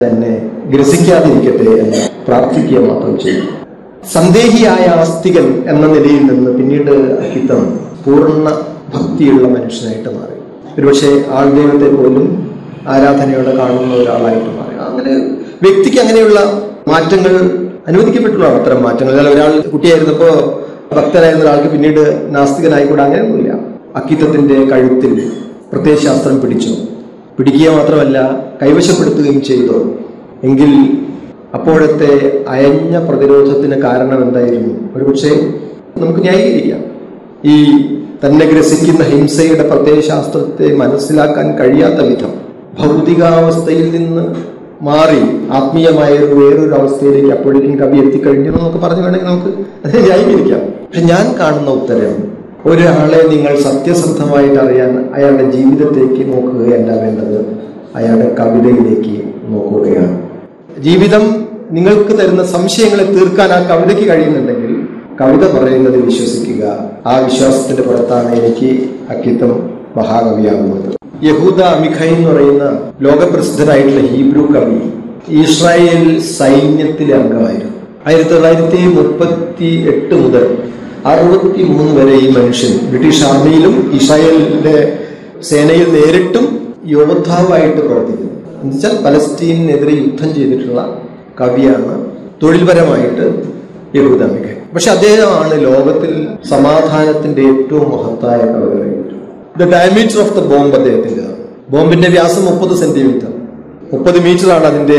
തന്നെ ഗ്രസിക്കാതിരിക്കട്ടെ എന്ന് പ്രാർത്ഥിക്കുക മാത്രം ചെയ്യും സന്ദേഹിയായ ആസ്തികൻ എന്ന നിലയിൽ നിന്ന് പിന്നീട് അഹിതം പൂർണ്ണ ഭക്തിയുള്ള മനുഷ്യനായിട്ട് മാറി ഒരുപക്ഷെ ആൾ ദൈവത്തെ പോലും ആരാധനയോടെ കാണുന്ന ഒരാളായിട്ട് മാറി അങ്ങനെ വ്യക്തിക്ക് അങ്ങനെയുള്ള മാറ്റങ്ങൾ അനുവദിക്കപ്പെട്ടുള്ളതാണ് അത്തരം മാറ്റങ്ങൾ അല്ല ഒരാൾ കുട്ടിയായിരുന്നപ്പോ ഭക്തനായിരുന്ന ഒരാൾക്ക് പിന്നീട് നാസ്തികനായിക്കൂടെ അങ്ങനെയൊന്നുമില്ല അക്കിത്തത്തിന്റെ കഴുത്തിൽ പ്രത്യയശാസ്ത്രം പിടിച്ചു പിടിക്കുക മാത്രമല്ല കൈവശപ്പെടുത്തുകയും ചെയ്തു എങ്കിൽ അപ്പോഴത്തെ അയഞ്ഞ പ്രതിരോധത്തിന് കാരണം എന്തായിരുന്നു ഒരുപക്ഷെ നമുക്ക് ന്യായീകരിക്കാം ഈ തന്നെ ഗ്രസിക്കുന്ന ഹിംസയുടെ പ്രത്യയശാസ്ത്രത്തെ മനസ്സിലാക്കാൻ കഴിയാത്ത വിധം ഭൗതികാവസ്ഥയിൽ നിന്ന് മാറി ആത്മീയമായ ഒരു വേറൊരു അവസ്ഥയിലേക്ക് അപ്പോഴേക്കും കവി എത്തിക്കഴിഞ്ഞു എന്ന് നമുക്ക് പറഞ്ഞു വേണമെങ്കിൽ നമുക്ക് അതിനെ ന്യായീകരിക്കാം പക്ഷെ ഞാൻ കാണുന്ന ഉത്തരം ഒരാളെ നിങ്ങൾ സത്യസന്ധമായിട്ട് അറിയാൻ അയാളുടെ ജീവിതത്തേക്ക് നോക്കുകയല്ല വേണ്ടത് അയാളുടെ കവിതയിലേക്ക് നോക്കുകയാണ് ജീവിതം നിങ്ങൾക്ക് തരുന്ന സംശയങ്ങളെ തീർക്കാൻ ആ കവിതയ്ക്ക് കഴിയുന്നുണ്ടെങ്കിൽ കവിത പറയുന്നത് വിശ്വസിക്കുക ആ വിശ്വാസത്തിന്റെ പുറത്താണ് എനിക്ക് അക്കിത്തം മഹാകവിയാകുന്നത് യഹൂദ അമിഖൈ എന്ന് പറയുന്ന ലോകപ്രസിദ്ധനായിട്ടുള്ള ഹീബ്രു കവി ഇസ്രായേൽ സൈന്യത്തിലെ അംഗമായിരുന്നു ആയിരത്തി തൊള്ളായിരത്തി മുപ്പത്തി എട്ട് മുതൽ അറുപത്തി മൂന്ന് വരെ ഈ മനുഷ്യൻ ബ്രിട്ടീഷ് ആർമിയിലും ഇസ്രായേലിന്റെ സേനയിൽ നേരിട്ടും യോദ്ധാവായിട്ട് പ്രവർത്തിക്കുന്നു എന്നുവെച്ചാൽ പലസ്തീനെതിരെ യുദ്ധം ചെയ്തിട്ടുള്ള കവിയാണ് തൊഴിൽപരമായിട്ട് യഹൂദ മിഖൈ പക്ഷെ അദ്ദേഹമാണ് ലോകത്തിൽ സമാധാനത്തിന്റെ ഏറ്റവും മഹത്തായ കവിത the diameter of the bomb അദ്ദേഹത്തിന്റെ ബോംബിന്റെ വ്യാസം മുപ്പത് സെന്റിമീറ്റർ മുപ്പത് മീറ്ററാണ് അതിന്റെ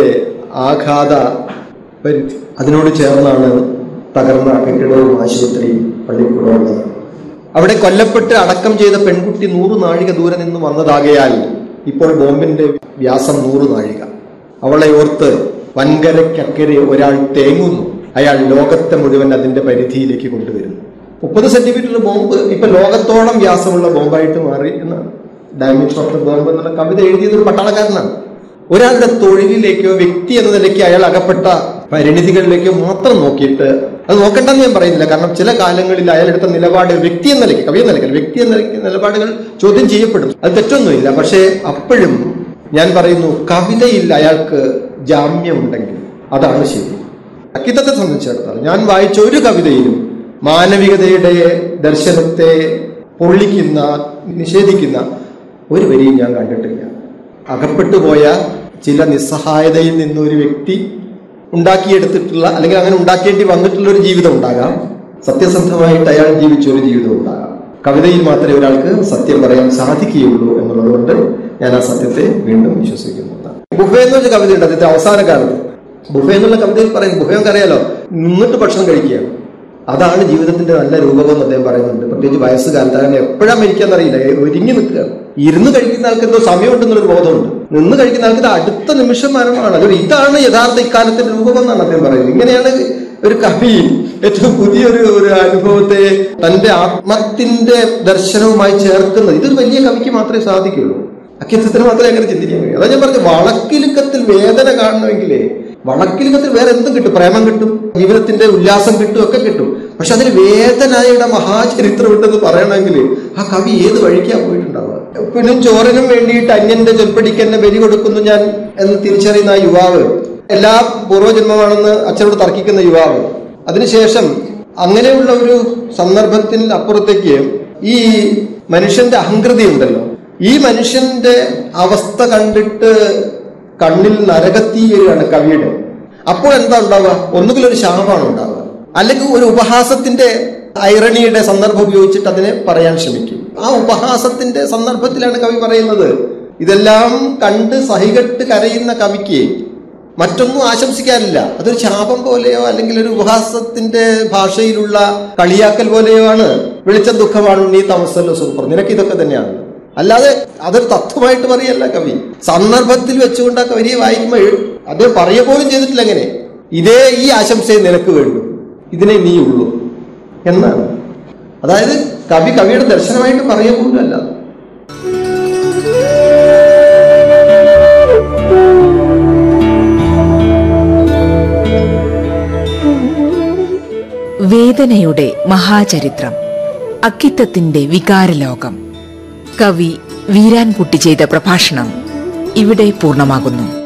ആഘാത പരിധി അതിനോട് ചേർന്നാണ് തകർന്ന കെട്ടിടവും ആശുപത്രിയും പള്ളിക്കൂടവും ഉള്ളത് അവിടെ കൊല്ലപ്പെട്ട് അടക്കം ചെയ്ത പെൺകുട്ടി നൂറ് നാഴിക ദൂരെ നിന്ന് വന്നതാകയാൽ ഇപ്പോൾ ബോംബിന്റെ വ്യാസം നൂറ് നാഴിക അവളെ ഓർത്ത് വൻകരയ്ക്കക്കരെ ഒരാൾ തേങ്ങുന്നു അയാൾ ലോകത്തെ മുഴുവൻ അതിന്റെ പരിധിയിലേക്ക് കൊണ്ടുവരുന്നു മുപ്പത് സെന്റിമീറ്റർ ബോംബ് ഇപ്പൊ ലോകത്തോളം വ്യാസമുള്ള ബോംബായിട്ട് മാറി എന്നാണ് ഡയമീറ്റർ ഓഫ് ദ ബോംബ് എന്നുള്ള കവിത എഴുതിയത് ഒരു പട്ടാളക്കാരനാണ് ഒരാളുടെ തൊഴിലിലേക്കോ വ്യക്തി എന്ന നിലയ്ക്ക് അയാൾ അകപ്പെട്ട പരിണിതികളിലേക്കോ മാത്രം നോക്കിയിട്ട് അത് നോക്കണ്ടെന്ന് ഞാൻ പറയുന്നില്ല കാരണം ചില കാലങ്ങളിൽ അയാളെടുത്ത നിലപാട് വ്യക്തി എന്ന നിലയ്ക്ക് കവി എന്ന നിലയ്ക്ക് വ്യക്തി എന്ന നിലയ്ക്ക് നിലപാടുകൾ ചോദ്യം ചെയ്യപ്പെടും അത് തെറ്റൊന്നുമില്ല പക്ഷേ അപ്പോഴും ഞാൻ പറയുന്നു കവിതയിൽ അയാൾക്ക് ജാമ്യമുണ്ടെങ്കിൽ അതാണ് ശരി അക്കിത്തത്തെ സംബന്ധിച്ചിടത്തോളം ഞാൻ വായിച്ച ഒരു കവിതയിലും മാനവികതയുടെ ദർശനത്തെ പൊള്ളിക്കുന്ന നിഷേധിക്കുന്ന ഒരു വരിയും ഞാൻ കണ്ടിട്ടില്ല അകപ്പെട്ടു പോയ ചില നിസ്സഹായതയിൽ നിന്ന് ഒരു വ്യക്തി ഉണ്ടാക്കിയെടുത്തിട്ടുള്ള അല്ലെങ്കിൽ അങ്ങനെ ഉണ്ടാക്കേണ്ടി വന്നിട്ടുള്ള ഒരു ജീവിതം ഉണ്ടാകാം സത്യസന്ധമായിട്ട് അയാൾ ജീവിച്ച ഒരു ജീവിതം ഉണ്ടാകാം കവിതയിൽ മാത്രമേ ഒരാൾക്ക് സത്യം പറയാൻ സാധിക്കുകയുള്ളൂ എന്നുള്ളത് കൊണ്ട് ഞാൻ ആ സത്യത്തെ വീണ്ടും വിശ്വസിക്കുന്നു ബുഫേ എന്ന് വെച്ച കവിതയുണ്ട് അതിന്റെ അവസാന കാലത്ത് ബുഫേ എന്നുള്ള കവിതയിൽ പറയും ബുഫേ നമുക്ക് അറിയാലോ നിന്നിട്ട് ഭക്ഷണം കഴിക്കുകയാണ് അതാണ് ജീവിതത്തിന്റെ നല്ല രൂപകം എന്ന് അദ്ദേഹം പറയുന്നുണ്ട് പ്രത്യേകിച്ച് വയസ്സുകാലത്ത് അങ്ങനെ എപ്പോഴാ മരിക്കാന്നറിയില്ല ഒരുങ്ങി നിൽക്കുക ഇരുന്ന് കഴിക്കുന്ന ആൾക്ക് എന്തോ സമയമുണ്ടെന്നൊരു ബോധമുണ്ട് നിന്ന് കഴിക്കുന്ന ആൾക്ക് ഇത് അടുത്ത നിമിഷം മരണമാണ് അത് ഇതാണ് യഥാർത്ഥ ഇക്കാലത്തിന്റെ രൂപം എന്നാണ് അദ്ദേഹം പറയുന്നത് ഇങ്ങനെയാണ് ഒരു കവി ഏറ്റവും പുതിയൊരു ഒരു അനുഭവത്തെ തന്റെ ആത്മത്തിന്റെ ദർശനവുമായി ചേർക്കുന്നത് ഇതൊരു വലിയ കവിക്ക് മാത്രമേ സാധിക്കുള്ളൂ അക്കിത്തത്തിന് മാത്രമേ അങ്ങനെ ചിന്തിക്കാൻ കഴിയൂ അതാ ഞാൻ പറഞ്ഞത് വളക്കിലുക്കത്തിൽ വേദന കാണണമെങ്കിലേ വളക്കിലുക്കത്തിൽ വേറെ എന്തും കിട്ടും പ്രേമം കിട്ടും ജീവിതത്തിന്റെ ഉല്ലാസം കിട്ടും ഒക്കെ കിട്ടും പക്ഷെ അതിന് വേദനയുടെ മഹാചരിത്രം ഉണ്ടെന്ന് പറയണമെങ്കിൽ ആ കവി ഏത് വഴിക്കാ പോയിട്ടുണ്ടാവുക പിന്നെ ചോറിനും വേണ്ടിയിട്ട് അന്യന്റെ ചൊൽപ്പടിക്ക് ബലി കൊടുക്കുന്നു ഞാൻ എന്ന് തിരിച്ചറിയുന്ന ആ യുവാവ് എല്ലാ പൂർവ്വജന്മമാണെന്ന് അച്ഛനോട് തർക്കിക്കുന്ന യുവാവ് അതിനുശേഷം അങ്ങനെയുള്ള ഒരു സന്ദർഭത്തിൽ അപ്പുറത്തേക്ക് ഈ മനുഷ്യന്റെ അഹങ്കൃതി ഉണ്ടല്ലോ ഈ മനുഷ്യന്റെ അവസ്ഥ കണ്ടിട്ട് കണ്ണിൽ നരകത്തീ വരികയാണ് കവിയുടെ അപ്പോൾ എന്താ ഉണ്ടാവുക ഒന്നുകിൽ ഒരു ശാപമാണ് ഉണ്ടാവുക അല്ലെങ്കിൽ ഒരു ഉപഹാസത്തിന്റെ ഐറണിയുടെ സന്ദർഭം ഉപയോഗിച്ചിട്ട് അതിനെ പറയാൻ ശ്രമിക്കും ആ ഉപഹാസത്തിന്റെ സന്ദർഭത്തിലാണ് കവി പറയുന്നത് ഇതെല്ലാം കണ്ട് സഹികെട്ട് കരയുന്ന കവിക്ക് മറ്റൊന്നും ആശംസിക്കാനില്ല അതൊരു ശാപം പോലെയോ അല്ലെങ്കിൽ ഒരു ഉപഹാസത്തിന്റെ ഭാഷയിലുള്ള കളിയാക്കൽ പോലെയോ ആണ് വെളിച്ചം ദുഃഖമാണ് നീ തമസല്ലോ സൂപ്പർ നിനക്ക് ഇതൊക്കെ തന്നെയാണ് അല്ലാതെ അതൊരു തത്വമായിട്ട് പറയല്ല കവി സന്ദർഭത്തിൽ വെച്ചുകൊണ്ട് ആ കവിയെ വായിക്കുമ്പോൾ അദ്ദേഹം പറയ പോലും ചെയ്തിട്ടില്ല എങ്ങനെ ഇതേ ഈ ആശംസയെ നിനക്ക് വേണ്ടു ഇതിനെ നീ ഉള്ളൂ എന്നാണ് അതായത് കവി കവിയുടെ ദർശനമായിട്ട് പറയ പോലും അല്ല വേദനയുടെ മഹാചരിത്രം അക്കിത്തത്തിന്റെ വികാരലോകം കവി വീരാൻകുട്ടി ചെയ്ത പ്രഭാഷണം ഇവിടെ പൂർണ്ണമാകുന്നു